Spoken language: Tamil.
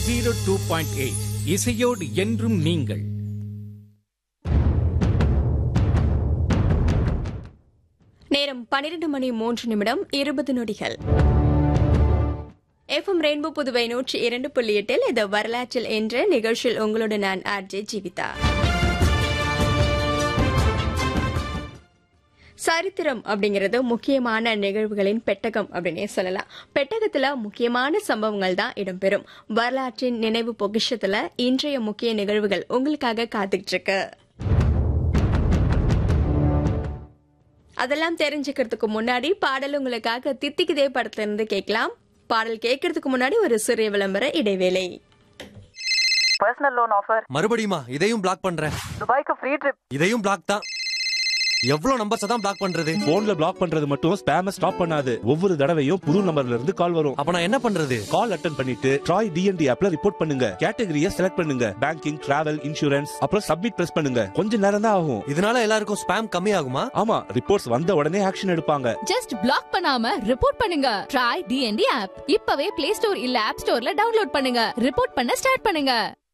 ஜீரோ டூ பாயிண்ட் எயிட் இசையோடு என்றும் நீங்கள் நேரம் பன்னிரண்டு மணி மூன்று நிமிடம் இருபது நொடிகள் எஃப்எம் ரெயின்போ புதுவை நூற்றி இரண்டு புள்ளி எட்டில் இது வரலாற்றில் என்ற நிகழ்ச்சியில் உங்களோட நான் ஆர்ஜே ஜீவிதா சரித்திரம் அப்படிங்கிறது முக்கியமான நிகழ்வுகளின் பெட்டகம் அப்படின்னே சொல்லலாம் பெட்டகத்துல முக்கியமான சம்பவங்கள் தான் இடம்பெறும் வரலாற்றின் நினைவு பொக்கிஷத்துல இன்றைய முக்கிய நிகழ்வுகள் உங்களுக்காக காத்துக்கிட்டு இருக்கு அதெல்லாம் தெரிஞ்சுக்கிறதுக்கு முன்னாடி பாடல் உங்களுக்காக தித்திக்குதே படத்துல இருந்து கேட்கலாம் பாடல் கேட்கறதுக்கு முன்னாடி ஒரு சிறிய விளம்பர இடைவேளை பர்சனல் லோன் ஆஃபர் மறுபடியுமா இதையும் பிளாக் பண்றேன் துபாய்க்கு ஃப்ரீ ட்ரிப் இதையும் பிளாக் தான் எவ்வளவு நம்பர்ஸ் தான் பிளாக் பண்றது போன்ல பிளாக் பண்றது மட்டும் ஸ்பேம ஸ்டாப் பண்ணாது ஒவ்வொரு தடவையும் புது நம்பர்ல இருந்து கால் வரும் அப்ப நான் என்ன பண்றது கால் அட்டன் பண்ணிட்டு ட்ராய் டிஎன்டி ஆப்ல ரிப்போர்ட் பண்ணுங்க கேட்டகரியை செலக்ட் பண்ணுங்க பேங்கிங் டிராவல் இன்சூரன்ஸ் அப்புறம் சப்மிட் பிரஸ் பண்ணுங்க கொஞ்ச நேரம் தான் ஆகும் இதனால எல்லாருக்கும் ஸ்பேம் கம்மி ஆகுமா ஆமா ரிப்போர்ட்ஸ் வந்த உடனே ஆக்ஷன் எடுப்பாங்க ஜஸ்ட் பிளாக் பண்ணாம ரிப்போர்ட் பண்ணுங்க ட்ரை டிஎன்டி ஆப் இப்பவே பிளே ஸ்டோர் இல்ல ஆப் ஸ்டோர்ல டவுன்லோட் பண்ணுங்க ரிப்போர்ட் பண்ண ஸ்டார்ட் பண்ணுங்க